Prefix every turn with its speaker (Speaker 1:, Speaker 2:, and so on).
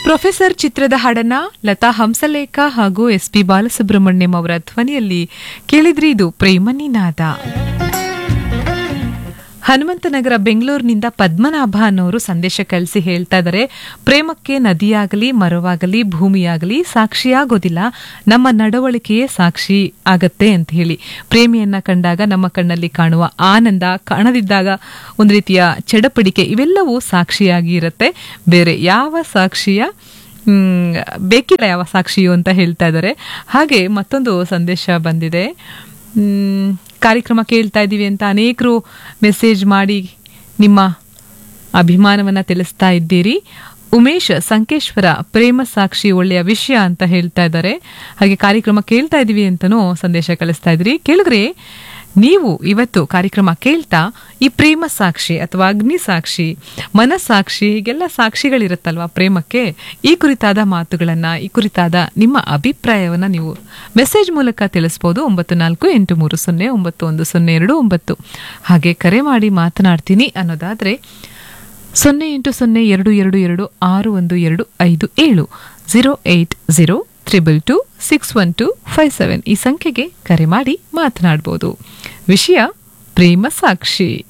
Speaker 1: professor ಚಿತ್ರದ ಹಾಡನ್ನ ಲತಾ ಹಂಸಲೇಖ ಹಾಗೂ ಎಸ್ ಪಿ ಬಾಲಸುಬ್ರಹ್ಮಣ್ಯಂ ಅವರ ಧ್ವನಿಯಲ್ಲಿ ಕೇಳಿದ್ರಿ ಇದು ಪ್ರೇಮ ನಿನಾದ ಹನುಮಂತನಗರ ಬೆಂಗಳೂರಿನಿಂದ ಪದ್ಮನಾಭ ಅನ್ನೋರು ಸಂದೇಶ ಕಳಿಸಿ ಹೇಳ್ತಾ ಇದ್ದಾರೆ ಪ್ರೇಮಕ್ಕೆ ನದಿಯಾಗಲಿ ಮರವಾಗಲಿ ಭೂಮಿಯಾಗಲಿ ಸಾಕ್ಷಿಯಾಗೋದಿಲ್ಲ ನಮ್ಮ ನಡವಳಿಕೆಯೇ ಸಾಕ್ಷಿ ಆಗತ್ತೆ ಅಂತ ಹೇಳಿ ಪ್ರೇಮಿಯನ್ನ ಕಂಡಾಗ ನಮ್ಮ ಕಣ್ಣಲ್ಲಿ ಕಾಣುವ ಆನಂದ ಕಾಣದಿದ್ದಾಗ ಒಂದು ರೀತಿಯ ಚಡಪಡಿಕೆ ಇವೆಲ್ಲವೂ ಸಾಕ್ಷಿಯಾಗಿ ಇರುತ್ತೆ ಬೇರೆ ಯಾವ ಸಾಕ್ಷಿಯ ಮ್, ಬೇಕಿಲ್ಲ ಯಾವ ಸಾಕ್ಷಿಯು ಅಂತ ಹೇಳ್ತಾ ಇದ್ದಾರೆ ಹಾಗೆ ಮತ್ತೊಂದು ಸಂದೇಶ ಬಂದಿದೆ ಮ್, ಕಾರ್ಯಕ್ರಮ ಕೇಳ್ತಾ ಇದ್ದೀವಿ ಅಂತ ಅನೇಕರು ಮೆಸೇಜ್ ಮಾಡಿ ನಿಮ್ಮ ಅಭಿಮಾನವನ್ನ ತಿಳಿಸ್ತಾ ಇದ್ದೀರಿ ಉಮೇಶ್ ಸಂಕೇಶ್ವರ ಪ್ರೇಮ ಸಾಕ್ಷಿ ಒಳ್ಳೆಯ ವಿಷಯ ಅಂತ ಹೇಳ್ತಾ ಇದ್ದಾರೆ ಹಾಗೆ ಕಾರ್ಯಕ್ರಮ ಕೇಳ್ತಾ ಇದೀವಿ ಅಂತನೂ ಸಂದೇಶ ಕಳಿಸ್ತಾ ಇದ್ರಿ ಕೇಳಿದ್ರೆ ನೀವು ಇವತ್ತು ಕಾರ್ಯಕ್ರಮ ಕೇಳ್ತಾ ಈ ಪ್ರೇಮ ಸಾಕ್ಷಿ ಅಥವಾ ಅಗ್ನಿ ಸಾಕ್ಷಿ ಮನಸ್ಸಾಕ್ಷಿ ಹೀಗೆಲ್ಲ ಸಾಕ್ಷಿಗಳಿರುತ್ತಲ್ವಾ ಪ್ರೇಮಕ್ಕೆ ಈ ಕುರಿತಾದ ಮಾತುಗಳನ್ನ ಈ ಕುರಿತಾದ ನಿಮ್ಮ ಅಭಿಪ್ರಾಯವನ್ನ ನೀವು ಮೆಸೇಜ್ ಮೂಲಕ ತಿಳಿಸ್ಬೋದು ಒಂಬತ್ತು ನಾಲ್ಕು ಎಂಟು ಮೂರು ಸೊನ್ನೆ ಒಂಬತ್ತು ಒಂದು ಸೊನ್ನೆ ಎರಡು ಒಂಬತ್ತು ಹಾಗೆ ಕರೆ ಮಾಡಿ ಮಾತನಾಡ್ತೀನಿ ಅನ್ನೋದಾದ್ರೆ ಸೊನ್ನೆ ಎಂಟು ಸೊನ್ನೆ ಎರಡು ಎರಡು ಎರಡು ಆರು ಒಂದು ಎರಡು ಐದು ಏಳು zero eight zero triple two six one two five seven ಈ ಸಂಖ್ಯೆಗೆ ಕರೆ ಮಾಡಿ ಮಾತನಾಡ್ಬೋದು ವಿಷಯ ಪ್ರೇಮ ಸಾಕ್ಷಿ